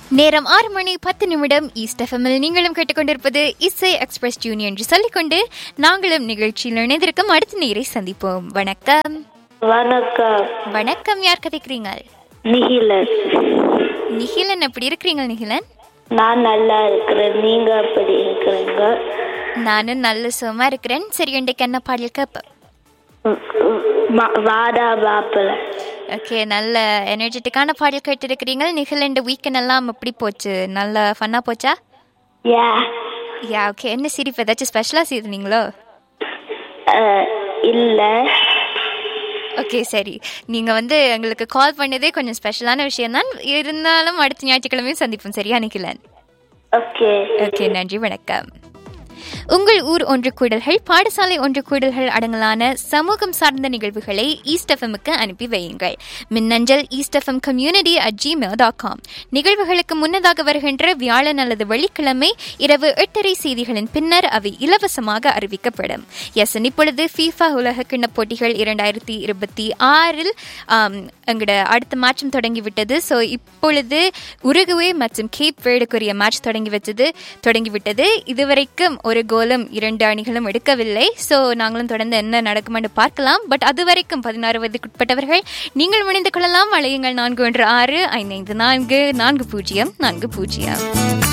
நேரம் ஆறு மணி பத்து நிமிடம் ஈஸ்ட் எஃப்எம்மில் நீங்களும் கேட்டுக்கொண்டிருப்பது இசை எக்ஸ்பிரஸ் ஜூனியர் என்று சொல்லிக்கொண்டு நாங்களும் நிகழ்ச்சியில் இணைந்திருக்கும் அடுத்த நேரை சந்திப்போம் வணக்கம் வணக்கம் வணக்கம் யார் கதைக்கிறீங்க நிகிலன் நிகிலன் எப்படி இருக்கிறீங்க நிகிலன் நான் நல்லா இருக்கிறேன் நீங்க எப்படி இருக்கிறீங்க நானும் நல்ல சுகமா இருக்கிறேன் சரி இன்றைக்கு என்ன பாடல் கேட்பேன் ம், ம், ம- வாடா பாப்பல ஓகே நல்ல எனர்ஜெட்டிக்கான பாடல் கேட்டிருக்கிறீங்க நிகிலன் வீக்கெண்ட் எல்லாம் எப்படி போச்சு நல்ல ஃபன்னா போச்சா யா யா ஓகே என்ன சிரிப்பு ஏதாச்சும் ஸ்பெஷலாக செய்தீங்களோ அஹ், இல்ல ஓகே சரி நீங்க வந்து எங்களுக்கு கால் பண்ணதே கொஞ்சம் ஸ்பெஷலான விஷயம் தான் இருந்தாலும் அடுத்த ஞாயிற்றுக்கிழமையும் சந்திப்போம் சரியா நிக்கிலன் ஓகே ஓகே நன்றி வணக்கம் உங்கள் ஊர் ஒன்று கூடல்கள் பாடசாலை ஒன்று கூடல்கள் அடங்கலான சமூகம் சார்ந்த நிகழ்வுகளை ஈஸ்ட் எஃப்எம்முக்கு அனுப்பி வையுங்கள் மின்னஞ்சல் east FM community at Gmail dot com நிகழ்வுகளுக்கு முன்னதாக வருகின்ற வியாழன் அல்லது வெள்ளிக்கிழமை இரவு எட்டரை செய்திகளின் பின்னர் அவை இலவசமாக அறிவிக்கப்படும் எஸ் இப்பொழுது ஃபீஃபா உலக கிண்ண போட்டிகள் இரண்டாயிரத்தி இருபத்தி ஆறில் எங்களோட அடுத்த மேட்சும் தொடங்கிவிட்டது ஸோ இப்பொழுது உருகுவே மற்றும் கேப் வேர்டுக்குரிய மேட்ச் தொடங்கி வச்சது தொடங்கிவிட்டது இதுவரைக்கும் ஒரு கோலும் இரண்டு அணிகளும் எடுக்கவில்லை ஸோ நாங்களும் தொடர்ந்து என்ன நடக்கும் என்று பார்க்கலாம் பட் அது வரைக்கும் பதினாறு வயதுக்குட்பட்டவர்கள் நீங்கள் முனைந்து கொள்ளலாம் வளையுங்கள் நான்கு ஒன்று ஆறு ஐந்து ஐந்து நான்கு நான்கு பூஜ்ஜியம் நான்கு பூஜ்ஜியம்